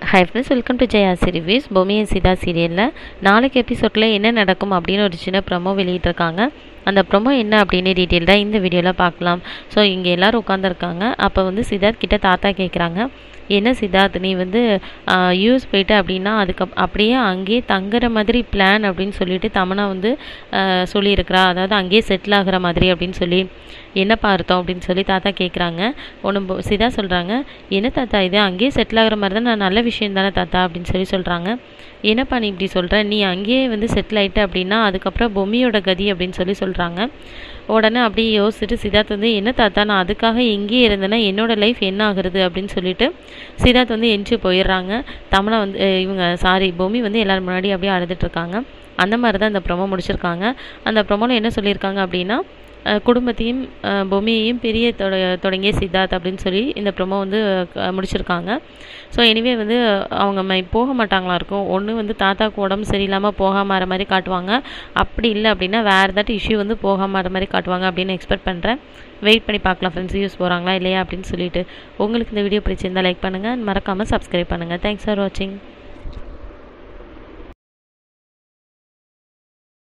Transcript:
high friends welcome to Jaya reviews பொம்மியன் சீதா சீரியலில் நாளைக்கு எபிசோடில் என்ன நடக்கும் அப்படின்னு ஒரு சின்ன ப்ரொமோ வெளியிட்டிருக்காங்க அந்த ப்ரொமோ என்ன அப்படின்னு டீட்டெயில்டாக இந்த வீடியோவில் பார்க்கலாம் ஸோ இங்கே எல்லோரும் உட்காந்துருக்காங்க அப்போ வந்து சித்தார்த் கிட்ட தாத்தா கேட்குறாங்க என்ன சித்தார்த் நீ வந்து யூஎஸ் போயிட்ட அப்படின்னா அதுக்கு அப்படியே அங்கேயே தங்குற மாதிரி பிளான் அப்படின்னு சொல்லிட்டு தமனா வந்து சொல்லியிருக்கிறா அதாவது அங்கேயே செட்டில் ஆகிற மாதிரி அப்படின்னு சொல்லி என்னப்பா அர்த்தம் அப்படின்னு சொல்லி தாத்தா கேட்குறாங்க ஒன்று சிதா சொல்கிறாங்க என்ன தாத்தா இது அங்கேயே செட்டில் ஆகிற மாதிரி தான் நான் நல்ல விஷயம் தானே தாத்தா அப்படின்னு சொல்லி சொல்கிறாங்க என்னப்பா நீ இப்படி சொல்கிற நீ அங்கேயே வந்து செட்டில் ஆகிட்ட அப்படின்னா அதுக்கப்புறம் பொம்மியோட கதி அப்படின்னு சொல்லி சொல்கிறாங்க உடனே அப்படியே யோசிச்சுட்டு சித்தார்த் வந்து என்ன தாத்தா நான் அதுக்காக எங்கேயே இருந்தேன்னா என்னோடய லைஃப் என்ன ஆகுறது அப்படின்னு சொல்லிட்டு சித்தார்த் வந்து எஞ்சி போயிடுறாங்க தமிழை வந்து இவங்க சாரி பொம்மி வந்து எல்லோரும் முன்னாடி அப்படியே அழுதுட்ருக்காங்க அந்த மாதிரி தான் இந்த ப்ரொமோ முடிச்சிருக்காங்க அந்த ப்ரொமோவில் என்ன சொல்லியிருக்காங்க அப்படின்னா குடும்பத்தையும் பொம்மியையும் பெரிய தொட தொடங்கிய சித்தார்த் அப்படின்னு சொல்லி இந்த ப்ரொமோ வந்து முடிச்சிருக்காங்க ஸோ எனிவே வந்து அவங்க போக மாட்டாங்களா இருக்கும் ஒன்று வந்து தாத்தாக்கு உடம்பு சரியில்லாமல் போகாமல் வர மாதிரி காட்டுவாங்க அப்படி இல்லை அப்படின்னா வேறு ஏதாட்டும் இஷ்யூ வந்து போகாமல் வர மாதிரி காட்டுவாங்க அப்படின்னு எக்ஸ்பெக்ட் பண்ணுறேன் வெயிட் பண்ணி பார்க்கலாம் ஃப்ரெண்ட்ஸ் யூஸ் போகிறாங்களா இல்லையா அப்படின்னு சொல்லிட்டு உங்களுக்கு இந்த வீடியோ பிடிச்சிருந்தால் லைக் பண்ணுங்கள் மறக்காமல் சப்ஸ்கிரைப் பண்ணுங்கள் தேங்க்ஸ் ஃபார் வாட்சிங்